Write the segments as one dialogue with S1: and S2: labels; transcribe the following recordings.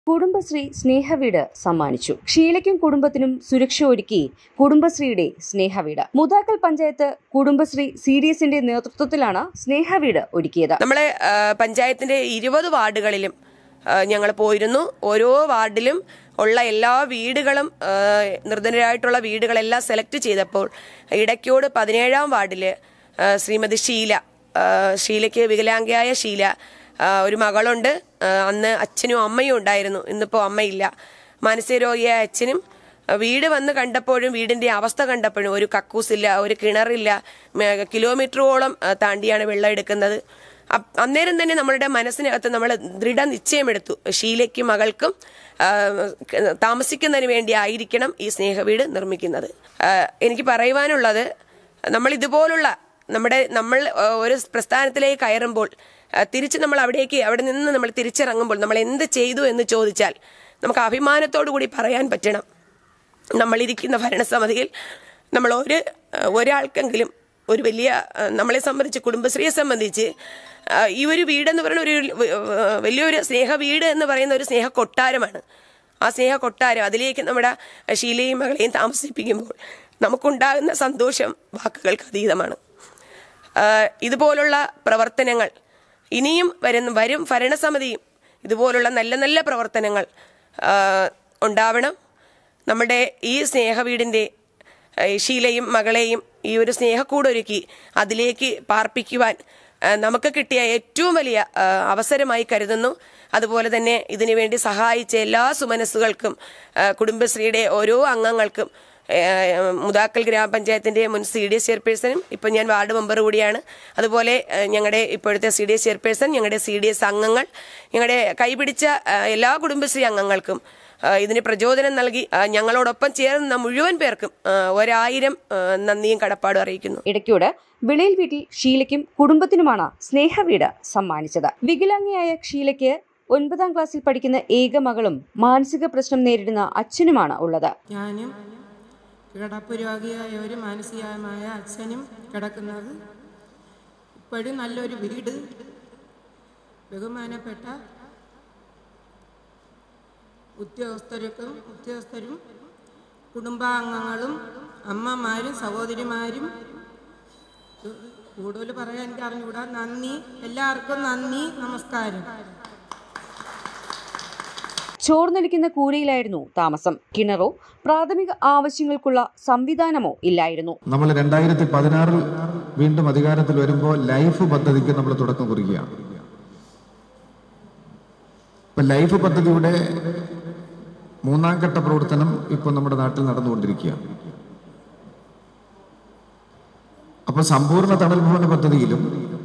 S1: കുടുംബശ്രീ സ്നേഹവീട് സമ്മാനിച്ചു ഷീലയ്ക്കും കുടുംബത്തിനും സുരക്ഷ ഒരുക്കി കുടുംബശ്രീയുടെ സ്നേഹവീട് മുതാക്കൽ പഞ്ചായത്ത് കുടുംബശ്രീ സി ഡി എസിന്റെ നേതൃത്വത്തിലാണ് സ്നേഹവീട് ഒരുക്കിയത്
S2: നമ്മളെ ആ, പഞ്ചായത്തിന്റെ ഇരുപത് വാർഡുകളിലും ഞങ്ങൾ പോയിരുന്നു ഓരോ വാർഡിലും ഉള്ള എല്ലാ വീടുകളും ആ, നിർധനരായിട്ടുള്ള വീടുകളെല്ലാം സെലക്ട് ചെയ്തപ്പോൾ ഇടയ്ക്കോട് പതിനേഴാം വാർഡില് ആ, ശ്രീമതി ഷീല ആ, ഷീലയ്ക്ക് വികലാംഗയായ ഷീല ആ, ഒരു മകളുണ്ട് ആ, അന്ന് അച്ഛനും അമ്മയും ഉണ്ടായിരുന്നു ഇന്നിപ്പോൾ അമ്മയില്ല മാനസിക രോഗിയായ അച്ഛനും ആ, വീട് വന്ന് കണ്ടപ്പോഴും വീടിന്റെ അവസ്ഥ കണ്ടപ്പോഴും ഒരു കക്കൂസില്ല ഒരു കിണറില്ല മേ- കിലോമീറ്ററോളം ആ, താണ്ടിയാണ് വെള്ളം എടുക്കുന്നത് അപ്- അന്നേരം തന്നെ നമ്മളുടെ മനസ്സിനകത്ത് നമ്മൾ ദൃഢനിശ്ചയമെടുത്തു ഷീലയ്ക്കും മകൾക്കും ആ, ക- താമസിക്കുന്നതിന് വേണ്ടി ആയിരിക്കണം ഈ സ്നേഹവീട് നിർമ്മിക്കുന്നത് ആ, എനിക്ക് പറയുവാനുള്ളത് നമ്മൾ ഇതുപോലുള്ള നമ്മുടെ നമ്മൾ ആ, ഒരു പ്രസ്ഥാനത്തിലേക്ക് കയറുമ്പോൾ ആ, തിരിച്ച് നമ്മൾ അവിടേക്ക് അവിടെ നിന്ന് നമ്മൾ തിരിച്ചിറങ്ങുമ്പോൾ നമ്മൾ എന്ത് ചെയ്തു എന്ന് ചോദിച്ചാൽ നമുക്ക് അഭിമാനത്തോടു കൂടി പറയാൻ പറ്റണം നമ്മളിരിക്കുന്ന ഭരണസമിതിയിൽ നമ്മൾ ഒരു ഒരാൾക്കെങ്കിലും ഒരു വലിയ ആ, നമ്മളെ സംബന്ധിച്ച് കുടുംബശ്രീയെ സംബന്ധിച്ച് ആ, ഈ ഒരു വീടെന്ന് പറയുന്ന ഒരു ആ, വലിയൊരു സ്നേഹ വീട് എന്ന് പറയുന്ന ഒരു സ്നേഹ കൊട്ടാരമാണ് ആ സ്നേഹ കൊട്ടാരം അതിലേക്ക് നമ്മുടെ ശീലയും മകളെയും താമസിപ്പിക്കുമ്പോൾ നമുക്കുണ്ടാകുന്ന സന്തോഷം വാക്കുകൾക്ക് അതീതമാണ് ആ, ഇതുപോലുള്ള പ്രവർത്തനങ്ങൾ ഇനിയും വരുന്ന വരും ഭരണസമിതിയും ഇതുപോലുള്ള നല്ല നല്ല പ്രവർത്തനങ്ങൾ ആ, ഉണ്ടാവണം നമ്മുടെ ഈ സ്നേഹവീടിൻ്റെ ആ, ഈ ഷീലയും മകളെയും ഈ ഒരു സ്നേഹക്കൂടൊരുക്കി അതിലേക്ക് പാർപ്പിക്കുവാൻ ആ, നമുക്ക് കിട്ടിയ ഏറ്റവും വലിയ ആ, അവസരമായി കരുതുന്നു അതുപോലെ തന്നെ ഇതിനു വേണ്ടി സഹായിച്ച എല്ലാ സുമനസ്സുകൾക്കും ആ, കുടുംബശ്രീയുടെ ഓരോ അംഗങ്ങൾക്കും ഏഹ് മുതാക്കൽ ഗ്രാമപഞ്ചായത്തിന്റെ മുൻ സി ഡി എസ് ചെയർപേഴ്സണും ഇപ്പം ഞാൻ വാർഡ് മെമ്പർ കൂടിയാണ് അതുപോലെ ഏഹ് ഞങ്ങളുടെ ഇപ്പോഴത്തെ സി ഡി എസ് ചെയർപേഴ്സൺ ഞങ്ങളുടെ സി ഡി എസ് അംഗങ്ങൾ ഞങ്ങളുടെ കൈപിടിച്ച ഏഹ് എല്ലാ കുടുംബശ്രീ അംഗങ്ങൾക്കും ഏഹ് ഇതിന് പ്രചോദനം നൽകി ഏഹ് ഞങ്ങളോടൊപ്പം ചേർന്ന മുഴുവൻ പേർക്കും ഏഹ് ഒരായിരം ഏഹ് നന്ദിയും കടപ്പാടും അറിയിക്കുന്നു
S1: ഇടയ്ക്കോട് വിളയിൽ വീട്ടിൽ ഷീലയ്ക്കും കുടുംബത്തിനുമാണ് സ്നേഹവീട് സമ്മാനിച്ചത് വികലാംഗയായ ഷീലയ്ക്ക് ഒൻപതാം ക്ലാസ്സിൽ പഠിക്കുന്ന ഏക മകളും മാനസിക പ്രശ്നം നേരിടുന്ന അച്ഛനുമാണ് ഉള്ളത്
S3: ഞാനും കിടപ്പ് രോഗിയായ ഒരു മാനസികമായ അച്ഛനും കിടക്കുന്നത് ഇപ്പോഴും നല്ലൊരു വീട് ബഹുമാനപ്പെട്ട ഉദ്യോഗസ്ഥർക്കും ഉദ്യോഗസ്ഥരും കുടുംബാംഗങ്ങളും അമ്മമാരും സഹോദരിമാരും കൂടുതൽ പറയാൻ എനിക്ക് അറിഞ്ഞുകൂടാ നന്ദി എല്ലാവർക്കും നന്ദി നമസ്കാരം
S1: ചോർന്നൊലിക്കുന്ന കൂരയിലായിരുന്നു താമസം കിണറോ പ്രാഥമിക ആവശ്യങ്ങൾക്കുള്ള സംവിധാനമോ ഇല്ലായിരുന്നു
S4: നമ്മൾ രണ്ടായിരത്തി പതിനാറിൽ വീണ്ടും അധികാരത്തിൽ വരുമ്പോൾ ലൈഫ് പദ്ധതിക്ക് നമ്മൾ തുടക്കം കുറിക്കുകയാണ് ഇപ്പൊ ലൈഫ് പദ്ധതിയുടെ മൂന്നാം ഘട്ട പ്രവർത്തനം ഇപ്പോൾ നമ്മുടെ നാട്ടിൽ നടന്നുകൊണ്ടിരിക്കുകയാണ് അപ്പൊ സമ്പൂർണ്ണ തണൽ ഭവന പദ്ധതിയിലും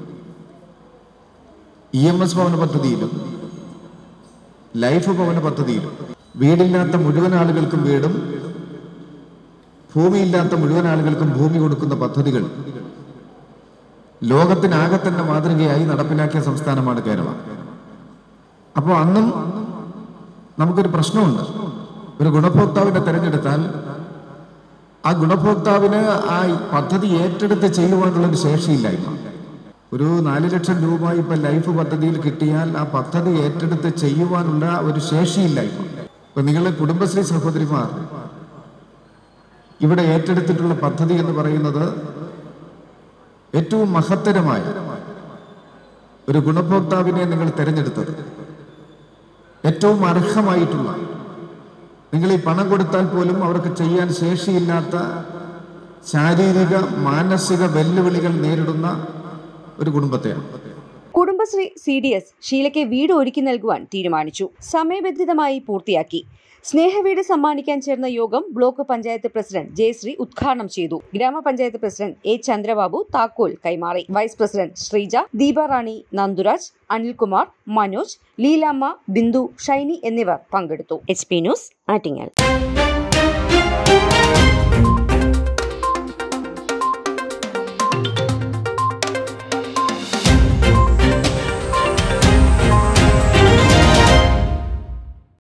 S4: ഇ എം എസ് ഭവന പദ്ധതിയിലും ലൈഫ് ഭവന പദ്ധതിയിലും വീടില്ലാത്ത മുഴുവൻ ആളുകൾക്കും വീടും ഭൂമിയില്ലാത്ത മുഴുവൻ ആളുകൾക്കും ഭൂമി കൊടുക്കുന്ന പദ്ധതികൾ ലോകത്തിനാകെ തന്നെ മാതൃകയായി നടപ്പിലാക്കിയ സംസ്ഥാനമാണ് കേരളം അപ്പോൾ അന്നും നമുക്കൊരു പ്രശ്നമുണ്ട് ഒരു ഗുണഭോക്താവിനെ തിരഞ്ഞെടുത്താൽ ആ ഗുണഭോക്താവിന് ആ പദ്ധതി ഏറ്റെടുത്ത് ചെയ്യുവാനുള്ള ഒരു ശേഷിയില്ലായ്മ ഒരു നാല് ലക്ഷം രൂപ ഇപ്പൊ ലൈഫ് പദ്ധതിയിൽ കിട്ടിയാൽ ആ പദ്ധതി ഏറ്റെടുത്ത് ചെയ്യുവാനുള്ള ഒരു ശേഷിയില്ലായ്മ ഇപ്പൊ നിങ്ങളുടെ കുടുംബശ്രീ സഹോദരിമാർ ഇവിടെ ഏറ്റെടുത്തിട്ടുള്ള പദ്ധതി എന്ന് പറയുന്നത് ഏറ്റവും മഹത്തരമായ ഒരു ഗുണഭോക്താവിനെ നിങ്ങൾ തിരഞ്ഞെടുത്തത് ഏറ്റവും അർഹമായിട്ടുള്ള നിങ്ങൾ ഈ പണം കൊടുത്താൽ പോലും അവർക്ക് ചെയ്യാൻ ശേഷിയില്ലാത്ത ശാരീരിക മാനസിക വെല്ലുവിളികൾ നേരിടുന്ന ഒരു കുടുംബത്തെയാണ്
S1: കുടുംബശ്രീ സി ഡി എസ് ഷീലയ്ക്ക് വീട് ഒരുക്കി നൽകുവാൻ തീരുമാനിച്ചു സമയബന്ധിതമായി പൂർത്തിയാക്കി സ്നേഹവീട് സമ്മാനിക്കാൻ ചേർന്ന യോഗം ബ്ലോക്ക് പഞ്ചായത്ത് പ്രസിഡന്റ് ജയശ്രീ ഉദ്ഘാടനം ചെയ്തു ഗ്രാമപഞ്ചായത്ത് പ്രസിഡന്റ് എ ചന്ദ്രബാബു താക്കോൽ കൈമാറി വൈസ് പ്രസിഡന്റ് ശ്രീജ ദീപാറാണി നന്ദുരാജ് അനിൽകുമാർ മനോജ് ലീലാമ്മ ബിന്ദു ഷൈനി എന്നിവർ പങ്കെടുത്തു എച്ച് പി ന്യൂസ് ആറ്റിങ്ങൽ